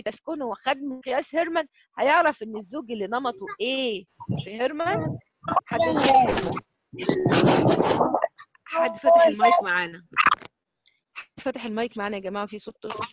تسكنه وخد مقياس هيرمان هيعرف ان الزوج اللي نمطه ايه في هيرمان حد حد فتح المايك معانا حد فتح المايك معانا يا جماعه في صوت طفل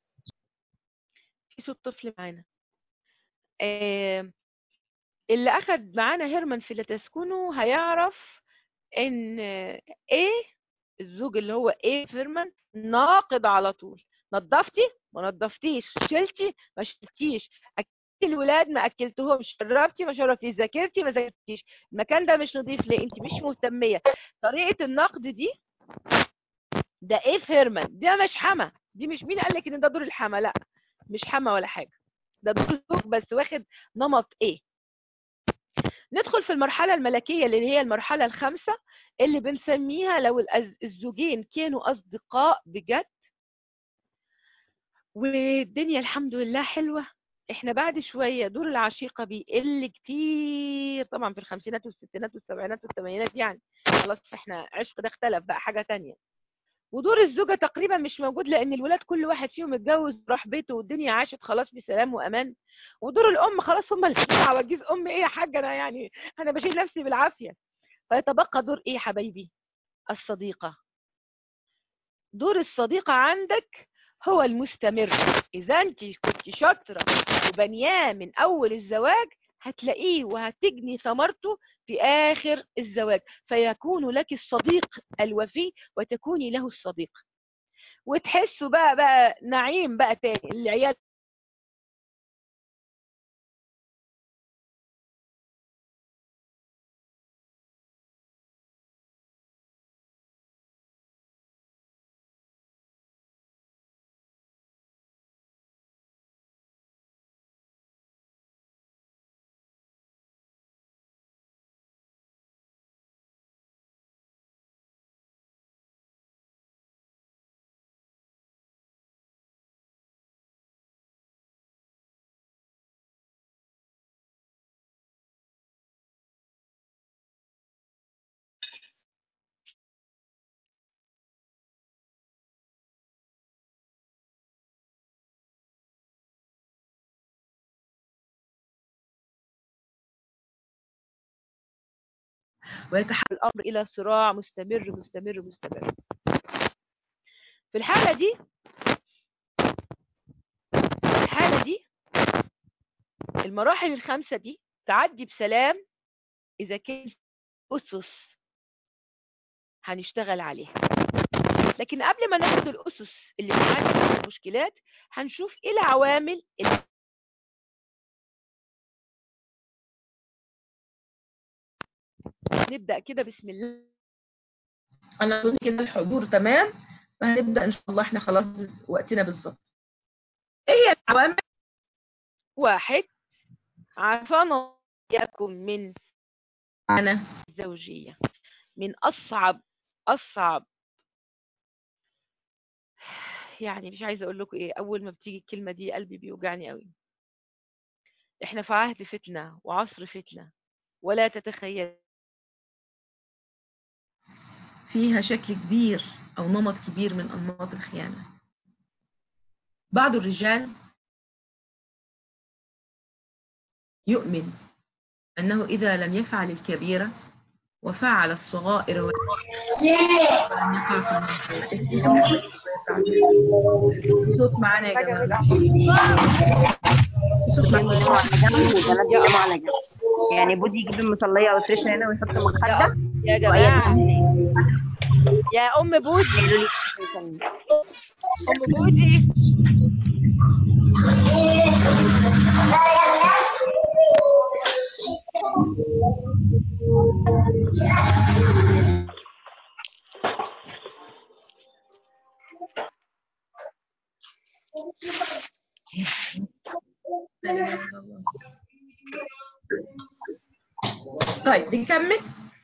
في صوت طفل معانا آه اللي اخد معانا هيرمان في لا تسكنه هيعرف ان ايه الزوج اللي هو ايه فيرمان ناقد على طول نظفتي ما نظفتيش شلتي ما شلتيش اكلتي الولاد ما اكلتهمش شربتي ما شربتيش ذاكرتي ما ذاكرتيش المكان ده مش نظيف ليه انت مش مهتميه طريقه النقد دي ده ايه في هيرمان ده مش حما دي مش مين قال لك ان ده دور الحما لا مش حما ولا حاجه ده دور الزوج بس واخد نمط ايه ندخل في المرحله الملكيه اللي هي المرحله الخامسه اللي بنسميها لو الزوجين كانوا اصدقاء بجد والدنيا الحمد لله حلوة احنا بعد شوية دور العشيقة بيقل كتير طبعا في الخمسينات والستينات والسبعينات والثمانينات يعني خلاص احنا عشق ده اختلف بقى حاجة تانية ودور الزوجة تقريبا مش موجود لان الولاد كل واحد فيهم اتجوز راح بيته والدنيا عاشت خلاص بسلام وامان ودور الام خلاص هم اللي عواجيز ام ايه يا حاجة انا يعني انا بشيل نفسي بالعافية فيتبقى دور ايه حبايبي الصديقة دور الصديقة عندك هو المستمر اذا انت كنت شاطرة وبنياه من اول الزواج هتلاقيه وهتجني ثمرته في اخر الزواج فيكون لك الصديق الوفي وتكوني له الصديق وتحسوا بقى بقى نعيم بقى تاني العيال ويتحول الأمر إلى صراع مستمر مستمر مستمر في الحالة دي في الحالة دي المراحل الخمسة دي تعدي بسلام إذا كان أسس هنشتغل عليها لكن قبل ما ناخد الأسس اللي بتعدي المشكلات هنشوف إيه العوامل اللي نبدأ كده بسم الله انا اظن كده الحضور تمام فهنبدا ان شاء الله احنا خلاص وقتنا بالظبط ايه هي العوامل واحد عافانا إياكم من انا الزوجية من أصعب أصعب يعني مش عايزة أقول لكم إيه أول ما بتيجي الكلمة دي قلبي بيوجعني قوي إحنا في عهد فتنة وعصر فتنة ولا تتخيل فيها شكل كبير او نمط كبير من انماط الخيانه بعض الرجال يؤمن انه اذا لم يفعل الكبيره وفعل الصغائر ولم يقع في صوت معانا يا جماعه صوت معانا يعني بودي يجيب المصلية او تريشة هنا ويحط المخدة يا جماعة يا أم بودي أم بودي طيب نكمل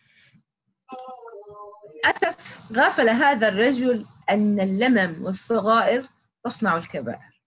أسف غفل هذا الرجل أن اللمم والصغائر تصنع الكبائر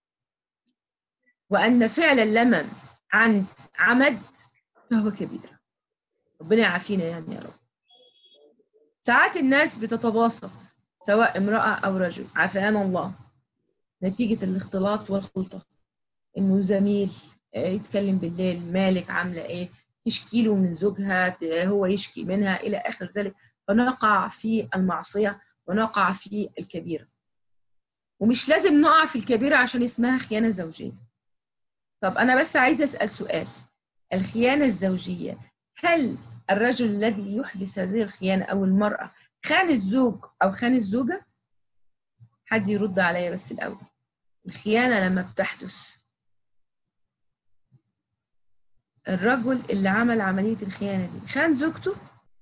وأن فعل اللمم عن عمد فهو كبير ربنا يعافينا يعني يا رب ساعات الناس بتتباسط سواء امرأة أو رجل عافانا الله نتيجة الاختلاط والخلطة انه زميل آه، يتكلم بالليل مالك عامله ايه تشكي له من زوجها ت- هو يشكي منها الى اخر ذلك فنقع في المعصيه ونقع في الكبيره ومش لازم نقع في الكبيره عشان اسمها خيانه زوجيه طب انا بس عايزه اسال سؤال الخيانه الزوجيه هل الرجل الذي يحدث هذه الخيانه او المراه خان الزوج او خان الزوجه حد يرد عليا بس الاول الخيانه لما بتحدث الرجل اللي عمل عمليه الخيانه دي خان زوجته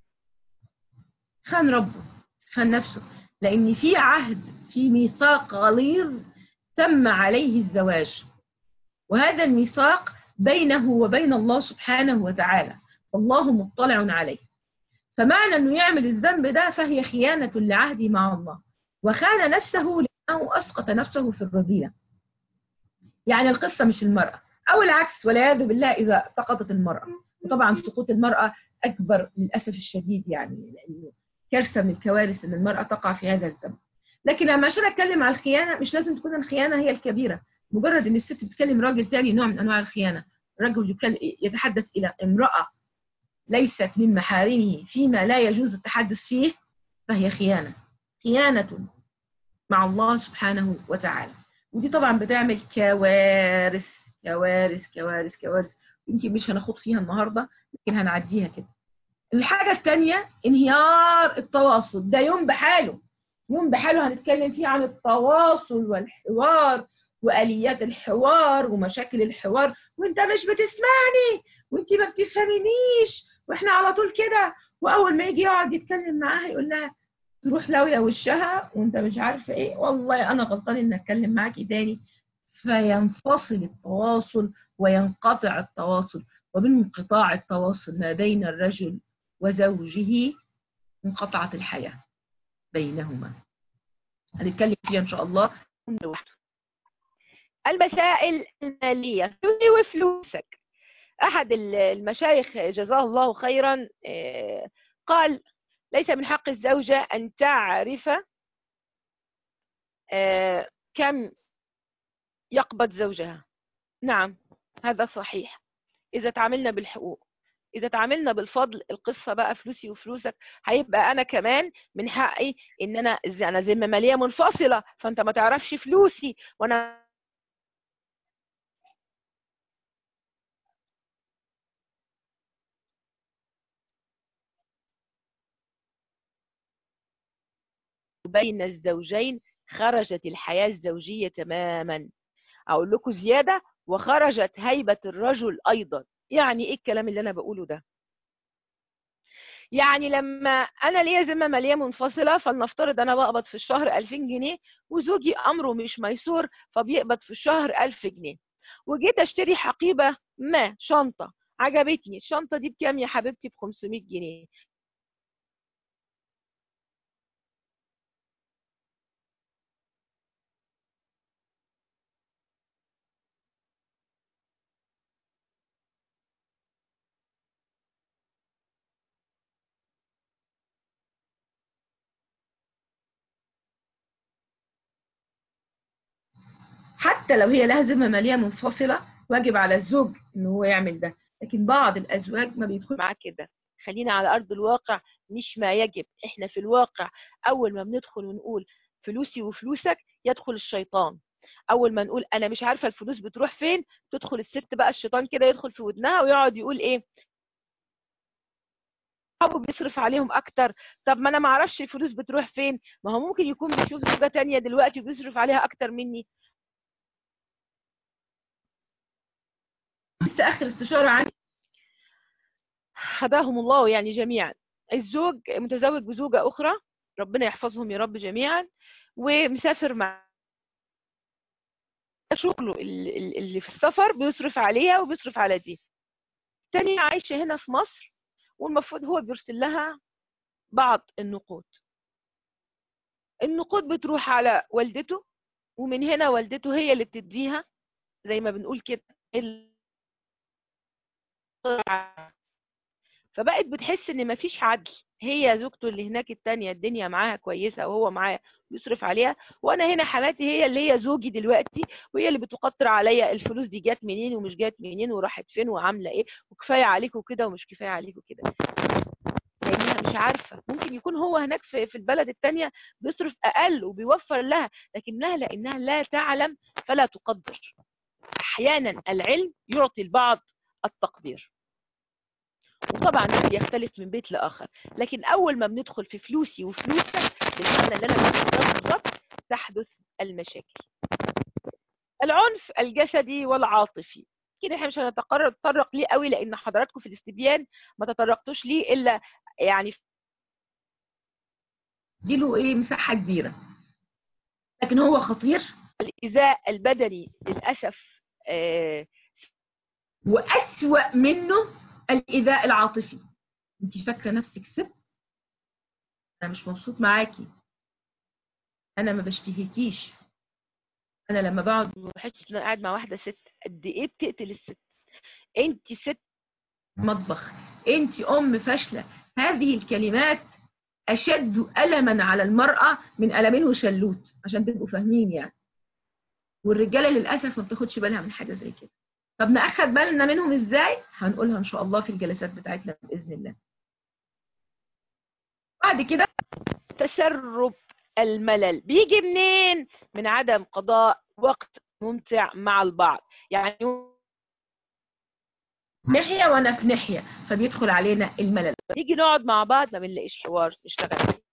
خان ربه خان نفسه لان في عهد في ميثاق غليظ تم عليه الزواج وهذا الميثاق بينه وبين الله سبحانه وتعالى الله مطلع عليه فمعنى انه يعمل الذنب ده فهي خيانة لعهده مع الله وخان نفسه لأنه أسقط نفسه في الرذيلة يعني القصة مش المرأة أو العكس والعياذ بالله إذا سقطت المرأة وطبعا سقوط المرأة أكبر للأسف الشديد يعني لأنه كارثة من الكوارث أن المرأة تقع في هذا الذنب لكن لما عشان أتكلم على الخيانة مش لازم تكون الخيانة هي الكبيرة مجرد ان الست بتكلم راجل تاني نوع من انواع الخيانه الرجل يكل- يتحدث الى امراه ليست من محارمه فيما لا يجوز التحدث فيه فهي خيانه خيانه مع الله سبحانه وتعالى ودي طبعا بتعمل كوارث كوارث كوارث كوارث يمكن مش هناخد فيها النهارده لكن هنعديها كده الحاجه الثانيه انهيار التواصل ده يوم بحاله يوم بحاله هنتكلم فيه عن التواصل والحوار واليات الحوار ومشاكل الحوار وانت مش بتسمعني وانت ما بتفهمينيش واحنا على طول كده واول ما يجي يقعد يتكلم معاها يقول لها تروح لاويه وشها وانت مش عارفه ايه والله انا غلطان ان اتكلم معاكي تاني فينفصل التواصل وينقطع التواصل وبانقطاع التواصل ما بين الرجل وزوجه انقطعت الحياه بينهما هنتكلم فيها ان شاء الله لوحده المسائل المالية فلوسي وفلوسك أحد ال- المشايخ جزاه الله خيرا آه، قال ليس من حق الزوجة أن تعرف آه، كم يقبض زوجها نعم هذا صحيح إذا تعاملنا بالحقوق إذا تعاملنا بالفضل القصة بقى فلوسي وفلوسك هيبقى أنا كمان من حقي إن أنا أنا ذمة مالية منفصلة فأنت ما تعرفش فلوسي وأنا بين الزوجين خرجت الحياة الزوجية تماما أقول لكم زيادة وخرجت هيبة الرجل أيضا يعني إيه الكلام اللي أنا بقوله ده يعني لما أنا ليا ذمة مالية منفصلة فلنفترض أنا بقبض في الشهر 2000 جنيه وزوجي أمره مش ميسور فبيقبض في الشهر 1000 جنيه وجيت أشتري حقيبة ما شنطة عجبتني الشنطة دي بكام يا حبيبتي ب 500 جنيه حتى لو هي لها ذمه ماليه منفصله واجب على الزوج ان هو يعمل ده لكن بعض الازواج ما بيدخل معاك كده خلينا على أرض الواقع مش ما يجب احنا في الواقع أول ما بندخل ونقول فلوسي وفلوسك يدخل الشيطان أول ما نقول أنا مش عارفة الفلوس بتروح فين تدخل الست بقى الشيطان كده يدخل في ودنها ويقعد يقول إيه أبو بيصرف عليهم أكتر طب ما أنا ما أعرفش الفلوس بتروح فين ما هو ممكن يكون بيشوف زوجة تانية دلوقتي وبيصرف عليها أكتر مني لسه اخر استشاره عندي هداهم الله يعني جميعا الزوج متزوج بزوجة أخرى ربنا يحفظهم يا رب جميعا ومسافر مع شغله ال- ال- اللي في السفر بيصرف عليها وبيصرف على دي تانية عايشة هنا في مصر والمفروض هو بيرسل لها بعض النقود النقود بتروح على والدته ومن هنا والدته هي اللي بتديها زي ما بنقول كده ال- فبقت بتحس ان مفيش عدل هي زوجته اللي هناك التانية الدنيا معاها كويسة وهو معاها بيصرف عليها وانا هنا حماتي هي اللي هي زوجي دلوقتي وهي اللي بتقطر عليا الفلوس دي جت منين ومش جت منين وراحت فين وعامله ايه وكفايه عليكوا كده ومش كفايه عليكوا كده لانها مش عارفه ممكن يكون هو هناك في في البلد التانية بيصرف اقل وبيوفر لها لكنها لانها لا تعلم فلا تقدر احيانا العلم يعطي البعض التقدير وطبعا ده بيختلف من بيت لاخر لكن اول ما بندخل في فلوسي وفلوسك بالمعنى اللي انا بقوله بالظبط تحدث المشاكل العنف الجسدي والعاطفي كده احنا مش هنتطرق ليه قوي لان حضراتكم في الاستبيان ما تطرقتوش ليه الا يعني دي له ايه مساحه كبيره لكن هو خطير الايذاء البدني للاسف آه واسوا منه الايذاء العاطفي انت فاكره نفسك ست انا مش مبسوط معاكي انا ما بشتهيكيش انا لما بقعد بحس ان انا قاعد مع واحده ست قد ايه بتقتل الست انت ست مطبخ انت ام فاشله هذه الكلمات اشد الما على المراه من المين وشلوت عشان تبقوا فاهمين يعني والرجاله للاسف ما بتاخدش بالها من حاجه زي كده طب ناخد بالنا منهم ازاي هنقولها ان شاء الله في الجلسات بتاعتنا باذن الله بعد كده تسرب الملل بيجي منين من عدم قضاء وقت ممتع مع البعض يعني ناحيه وانا في ناحيه فبيدخل علينا الملل نيجي نقعد مع بعض ما بنلاقيش حوار نشتغل عليه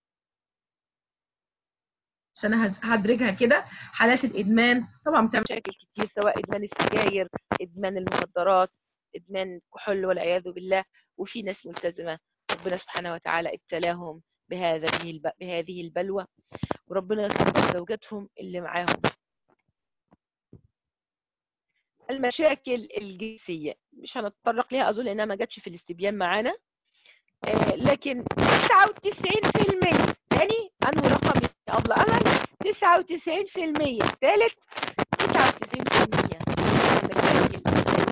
عشان انا هدرجها كده حالات الادمان طبعا بتعمل مشاكل كتير سواء ادمان السجاير ادمان المخدرات ادمان الكحول والعياذ بالله وفي ناس ملتزمه ربنا سبحانه وتعالى ابتلاهم بهذه الب... بهذه البلوى وربنا يصبر زوجاتهم اللي معاهم المشاكل الجنسية مش هنتطرق ليها أظن لأنها ما جاتش في الاستبيان معانا آه لكن 99% تاني أنه رقم أبلة أمل 99% ثالث 99% المشاكل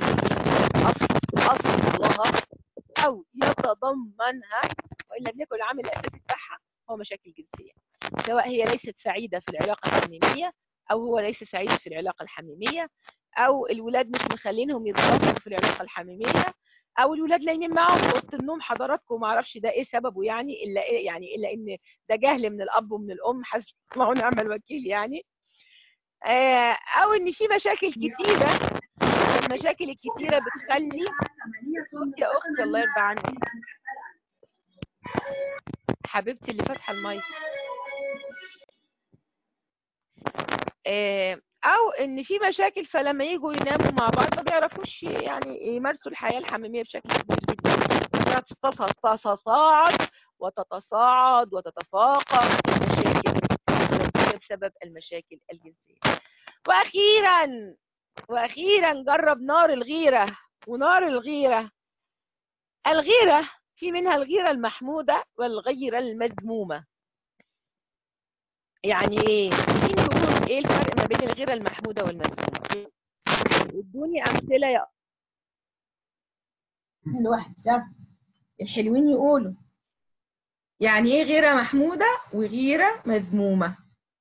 أصلها أو يتضمنها وإن لم يكن العامل الأساسي بتاعها هو مشاكل جنسية سواء هي ليست سعيدة في العلاقة الحميمية أو هو ليس سعيد في العلاقة الحميمية أو الولاد مش مخلينهم يتبسطوا في العلاقة الحميمية أو الولاد نايمين معاهم في أوضة النوم حضراتكم ما اعرفش ده إيه سببه يعني إلا إيه يعني إلا إن ده جهل من الأب ومن الأم حسب ما هو نعم الوكيل يعني آه أو إن في مشاكل كتيرة المشاكل الكتيرة بتخلي يا أختي الله يرضى عنك حبيبتي اللي فاتحة المايك آه او ان في مشاكل فلما يجوا يناموا مع بعض ما بيعرفوش يعني يمارسوا الحياة الحميمية بشكل كبير جدا تتصاعد وتتصاعد وتتفاقم المشاكل بسبب المشاكل الجنسية واخيرا واخيرا جرب نار الغيرة ونار الغيرة الغيرة في منها الغيرة المحمودة والغيرة المذمومة يعني ايه مين يقول ايه الفرق ما بين الغيرة المحمودة والمذمومة ادوني امثلة يا الواحد شاف الحلوين يقولوا يعني ايه غيرة محمودة وغيرة مذمومة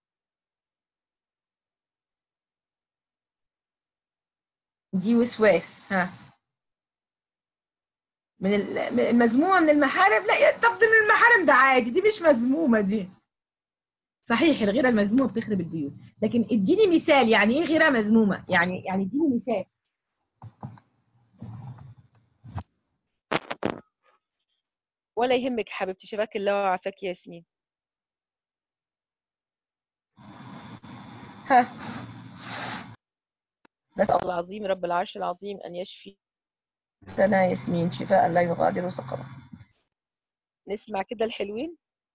دي وسواس ها من المذمومة من المحارم لا طب من المحارم ده عادي دي مش مذمومة دي صحيح الغيرة المذمومة بتخرب البيوت لكن اديني مثال يعني ايه غيرة مذمومة يعني يعني اديني مثال ولا يهمك حبيبتي شباك الله وعافاك يا ياسمين ها نسأل الله العظيم رب العرش العظيم أن يشفي سنة ياسمين شفاء لا يغادر سقما نسمع كده الحلوين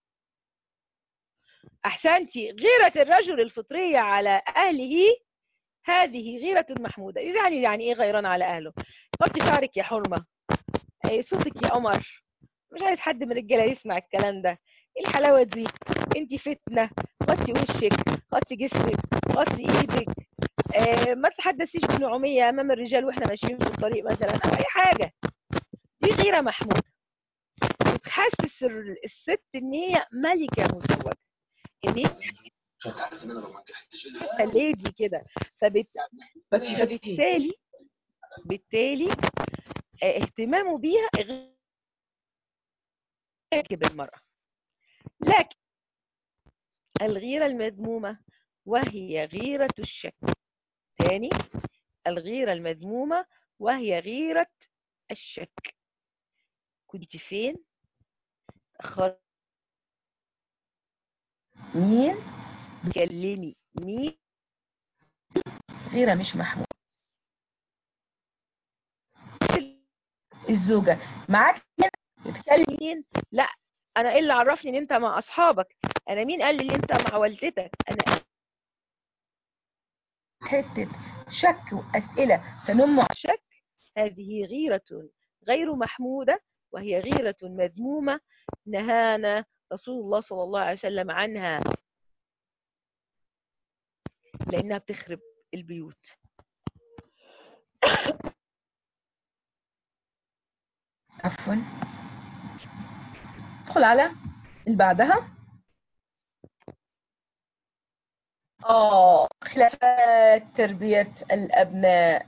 أحسنتي غيرة الرجل الفطرية على أهله هذه غيرة محمودة يعني يعني إيه غيران على أهله غطي شعرك يا حرمة أي صوتك يا قمر مش عايز حد من الرجاله يسمع الكلام ده ايه الحلاوه دي انت فتنه غطي وشك غطي جسمك غطي ايدك آه ما تتحدثيش بنعوميه امام الرجال واحنا ماشيين في الطريق مثلا او اي حاجه دي غيرة محمودة بتحسس ال- الست ان هي ملكة مزوجة ان هي ليدي كده فبت... فبالتالي بالتالي آه، اهتمامه بيها غير يعجب المرأة لكن الغيرة المذمومة وهي غيرة الشك ثاني الغيرة المذمومة وهي غيرة الشك كنت فين خر... مين كلمي مين غيرة مش محمود الزوجة معاك مين بتكلم مين لا انا ايه اللي عرفني ان انت مع اصحابك انا مين قال لي ان انت مع والدتك انا حتة شك وأسئلة تنم على شك هذه غيرة غير محمودة وهي غيرة مذمومة نهانا رسول الله صلى الله عليه وسلم عنها لأنها بتخرب البيوت عفوا ادخل على اللي بعدها اه خلافات تربية الأبناء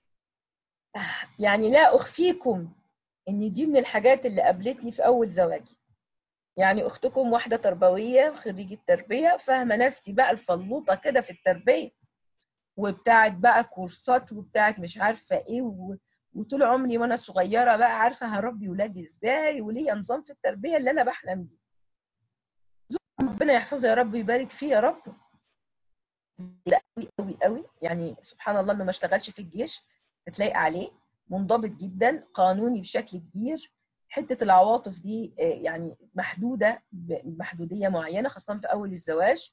يعني لا أخفيكم إن دي من الحاجات اللي قابلتني في أول زواجي يعني أختكم واحدة تربوية خريجة تربية فاهمة نفسي بقى الفلوطة كده في التربية وبتاعت بقى كورسات وبتاعت مش عارفة إيه و... وطول عمري وانا صغيره بقى عارفه هربي ولادي ازاي وليا نظام في التربيه اللي انا بحلم بيه ربنا يحفظه يا رب ويبارك فيه يا رب لا قوي قوي قوي يعني سبحان الله انه ما اشتغلش في الجيش بتلاقي عليه منضبط جدا قانوني بشكل كبير حته العواطف دي آه، يعني محدوده بمحدوديه معينه خاصه في اول الزواج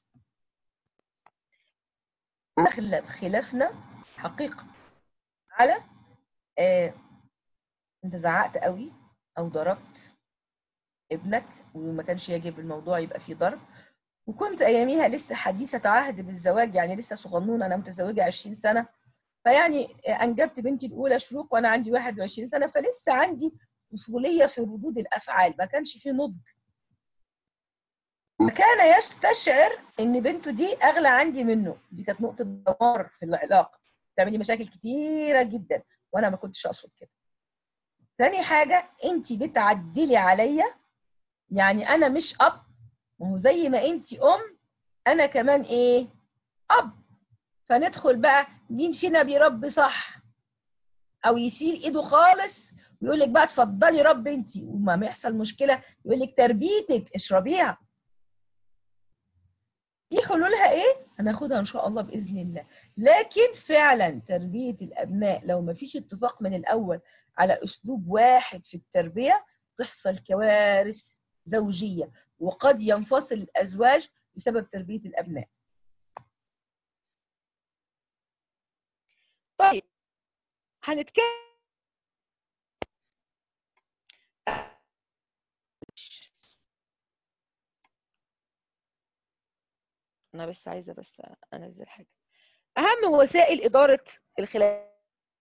اغلب خلافنا حقيقه على آه، انت زعقت قوي او ضربت ابنك وما كانش يجب الموضوع يبقى فيه ضرب وكنت اياميها لسه حديثة عهد بالزواج يعني لسه صغنونة انا متزوجة 20 سنة فيعني انجبت بنتي الاولى شروق وانا عندي 21 سنة فلسه عندي طفولية في ردود الافعال ما كانش فيه نضج فكان يستشعر ان بنته دي اغلى عندي منه دي كانت نقطة دمار في العلاقة تعملي مشاكل كتيرة جدا وانا ما كنتش اقصد كده تاني حاجة انت بتعدلي عليا يعني انا مش اب وهو زي ما انت ام انا كمان ايه اب فندخل بقى مين فينا بيربي صح او يشيل ايده خالص ويقول لك بقى اتفضلي رب انت وما يحصل مشكله يقول لك تربيتك اشربيها دي حلولها ايه هناخدها ان شاء الله باذن الله لكن فعلا تربيه الابناء لو ما فيش اتفاق من الاول على اسلوب واحد في التربيه تحصل كوارث زوجيه وقد ينفصل الازواج بسبب تربيه الابناء طيب هنتكلم انا بس عايزه بس انزل حاجه اهم وسائل اداره الخلاف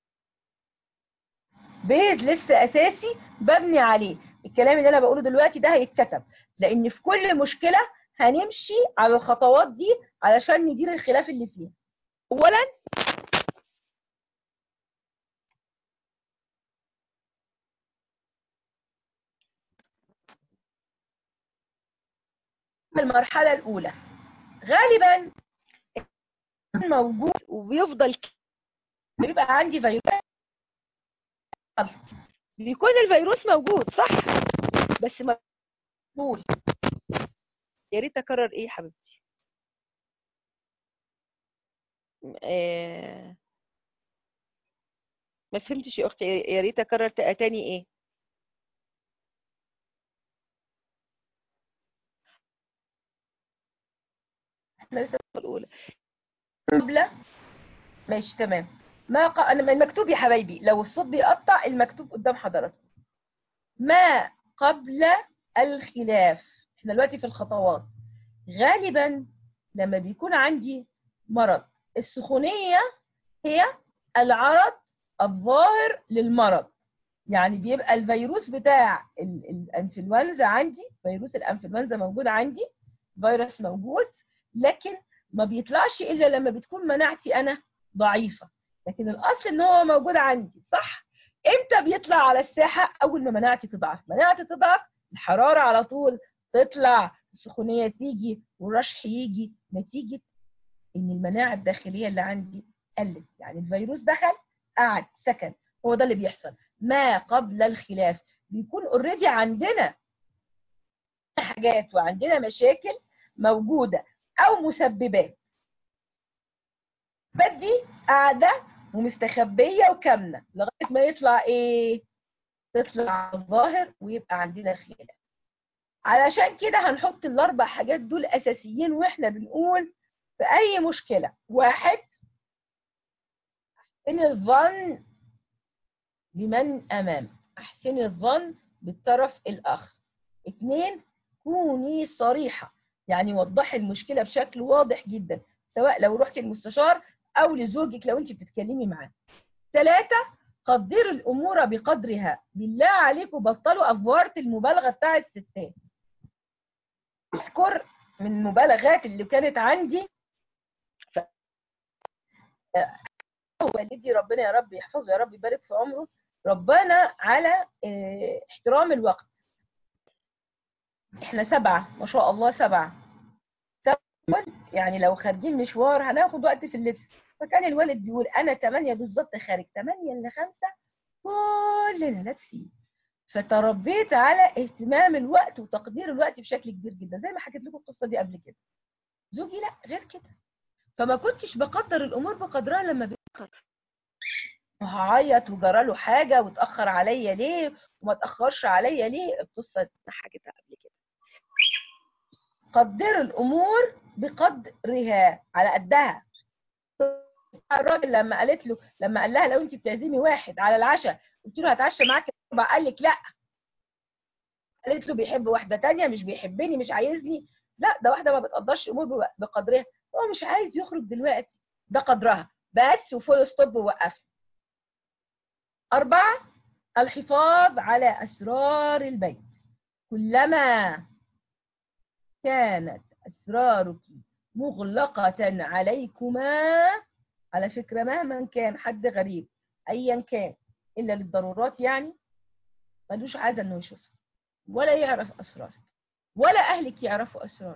بيز لسه اساسي ببني عليه الكلام اللي انا بقوله دلوقتي ده هيتكتب لان في كل مشكله هنمشي على الخطوات دي علشان ندير الخلاف اللي فيها اولا المرحله الاولى غالبا موجود وبيفضل ك- بيبقى عندي فيروس بيكون الفيروس موجود صح بس ما طول يا ريت اكرر ايه يا حبيبتي م- آه، ما فهمتش يا اختي يا ريت اكرر تا- تاني ايه احنا لسه الاولى قبل ماشي تمام ما ق... انا المكتوب يا حبايبي لو الصوت بيقطع المكتوب قدام حضراتكم ما قبل الخلاف احنا دلوقتي في الخطوات غالبا لما بيكون عندي مرض السخونية هي العرض الظاهر للمرض يعني بيبقى الفيروس بتاع ال- الانفلونزا عندي فيروس الانفلونزا موجود عندي فيروس موجود لكن ما بيطلعش الا لما بتكون مناعتي انا ضعيفه لكن الاصل ان هو موجود عندي صح امتى بيطلع على الساحه اول ما مناعتي تضعف مناعتي تضعف الحراره على طول تطلع السخونيه تيجي والرشح يجي نتيجه ان المناعه الداخليه اللي عندي قلت يعني الفيروس دخل قعد سكن هو ده اللي بيحصل ما قبل الخلاف بيكون اوريدي عندنا حاجات وعندنا مشاكل موجوده او مسببات بدي قاعده ومستخبيه وكامنه لغايه ما يطلع ايه تطلع الظاهر ويبقى عندنا خلاف علشان كده هنحط الاربع حاجات دول اساسيين واحنا بنقول في اي مشكله واحد احسن الظن بمن امام احسن الظن بالطرف الاخر اتنين كوني صريحه يعني وضحي المشكله بشكل واضح جدا سواء لو رحتي المستشار او لزوجك لو انت بتتكلمي معاه ثلاثة قدروا الامور بقدرها بالله عليكم بطلوا افواره المبالغه بتاع الستات اذكر من المبالغات اللي كانت عندي والدي ربنا يا رب يحفظه يا رب يبارك في عمره ربنا على اه، احترام الوقت احنا سبعة ما شاء الله سبعة سبعة يعني لو خارجين مشوار هناخد وقت في اللبس فكان الوالد بيقول انا 8 بالظبط خارج 8 ل 5 كلنا لابسين فتربيت على اهتمام الوقت وتقدير الوقت بشكل كبير جدا زي ما حكيت لكم القصه دي قبل كده زوجي لا غير كده فما كنتش بقدر الامور بقدرها لما بيتاخر وهعيط وجرى له حاجه واتاخر عليا ليه وما تاخرش عليا ليه القصه دي أنا حكيتها قبل كده قدر الامور بقدرها على قدها الراجل لما قالت له لما قال لها لو انت بتعزمي واحد على العشاء قلت له هتعشى معاك الاربع قال لك لا قالت له بيحب واحده تانية مش بيحبني مش عايزني لا ده واحده ما بتقدرش امور بقدرها هو مش عايز يخرج دلوقتي ده قدرها بس وفول ستوب ووقف أربعة الحفاظ على أسرار البيت كلما كانت أسرارك مغلقة عليكما على فكرة مهما كان حد غريب أيا كان إلا للضرورات يعني ملوش عادة إنه يشوفها ولا يعرف أسرارك ولا أهلك يعرفوا أسرارك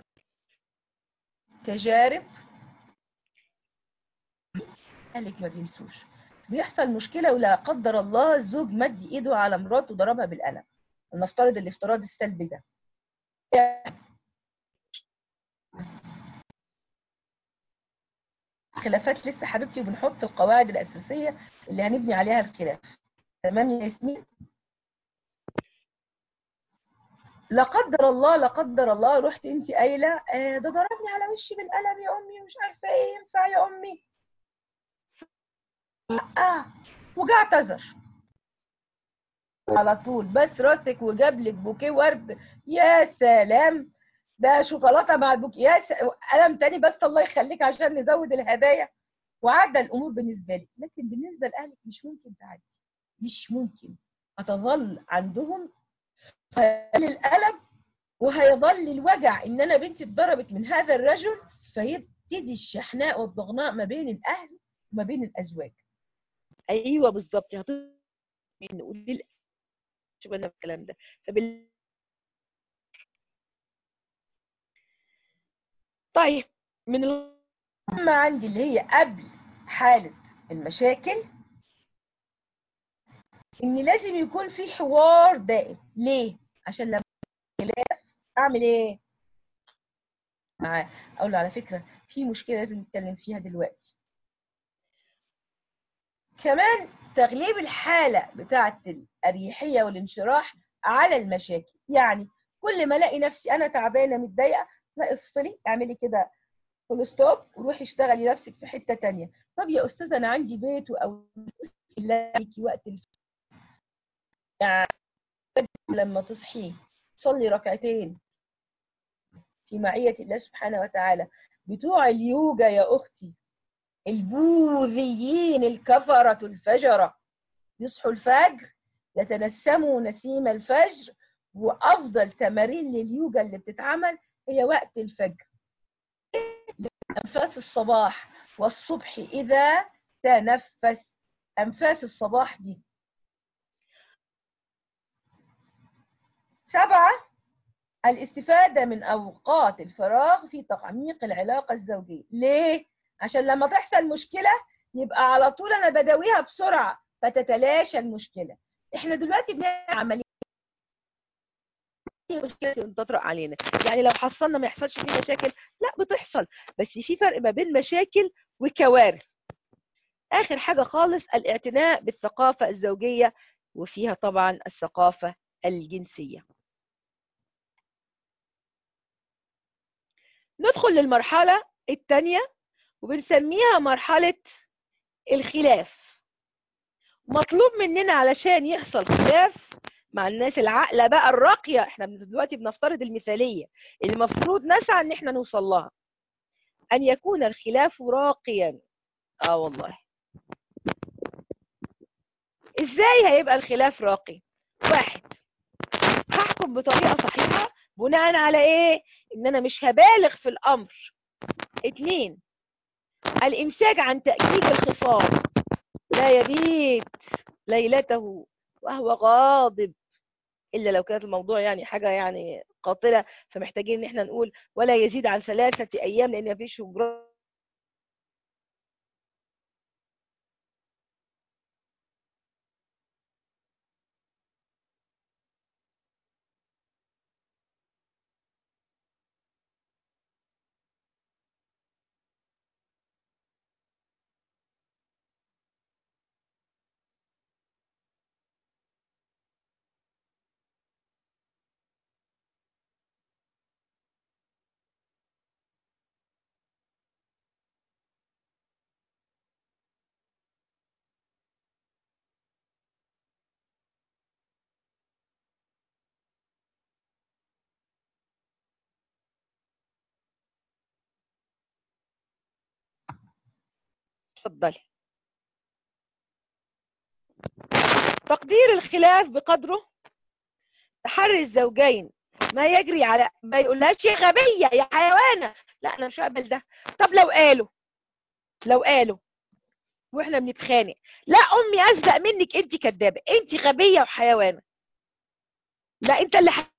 تجارب أهلك ما بينسوش بيحصل مشكلة ولا قدر الله الزوج مد إيده على مراته وضربها بالقلم نفترض الافتراض السلبي ده خلافات لسه حبيبتي وبنحط القواعد الأساسية اللي هنبني عليها الخلاف تمام يا ياسمين لا قدر الله لا قدر الله رحت انت قايله آه ده ضربني على وشي بالقلم يا امي ومش عارفه ايه ينفع يا امي اه وجا اعتذر على طول بس راسك وجاب لك بوكيه ورد يا سلام ده شوكولاته مع البوكيه يا س... قلم تاني بس الله يخليك عشان نزود الهدايا وعدى الامور بالنسبه لي لكن بالنسبه لاهلك مش ممكن تعدي مش ممكن هتظل عندهم هيظل الالم وهيظل الوجع ان انا بنتي اتضربت من هذا الرجل فيبتدي الشحناء والضغناء ما بين الاهل وما بين الازواج ايوه بالظبط هتقول نقول ليه شو بالنا الكلام ده فبال طيب من ال... اما عندي اللي هي قبل حاله المشاكل ان لازم يكون في حوار دائم ليه عشان لما خلاف اعمل ايه معاه اقول له على فكره في مشكله لازم نتكلم فيها دلوقتي كمان تغليب الحاله بتاعه الاريحيه والانشراح على المشاكل يعني كل ما الاقي نفسي انا تعبانه متضايقه لا افصلي اعملي كده فول ستوب وروحي اشتغلي نفسك في حته تانية طب يا استاذه انا عندي بيت او ليكي وقت الف... يعني لما تصحي صلي ركعتين في معية الله سبحانه وتعالى بتوع اليوجا يا أختي البوذيين الكفرة الفجرة يصحوا الفجر يتنسموا نسيم الفجر وافضل تمارين لليوجا اللي بتتعمل هي وقت الفجر انفاس الصباح والصبح اذا تنفس انفاس الصباح دي سبعة الاستفادة من أوقات الفراغ في تعميق العلاقة الزوجية ليه؟ عشان لما تحصل مشكلة يبقى على طول أنا بداويها بسرعة فتتلاشى المشكلة احنا دلوقتي بنعمل عملية مشكلة تطرق علينا يعني لو حصلنا ما يحصلش فيه مشاكل لا بتحصل بس في فرق ما بين مشاكل وكوارث آخر حاجة خالص الاعتناء بالثقافة الزوجية وفيها طبعا الثقافة الجنسية ندخل للمرحلة الثانية وبنسميها مرحلة الخلاف مطلوب مننا علشان يحصل خلاف مع الناس العاقله بقى الراقيه احنا دلوقتي بنفترض المثاليه اللي المفروض نسعى ان احنا نوصل لها ان يكون الخلاف راقيا اه والله ازاي هيبقى الخلاف راقي واحد هحكم بطريقه صحيحه بناء على ايه ان انا مش هبالغ في الامر اتنين الامساك عن تأكيد الخصام لا يبيت ليلته وهو غاضب الا لو كانت الموضوع يعني حاجه يعني قاتله فمحتاجين ان احنا نقول ولا يزيد عن ثلاثه ايام لان مفيش هجران اتفضلي تقدير الخلاف بقدره تحري الزوجين ما يجري على ما يقولهاش يا غبية يا حيوانة لا انا مش هقبل ده طب لو قالوا لو قالوا واحنا بنتخانق لا امي ازق منك انت كدابة انت غبية وحيوانة لا انت اللي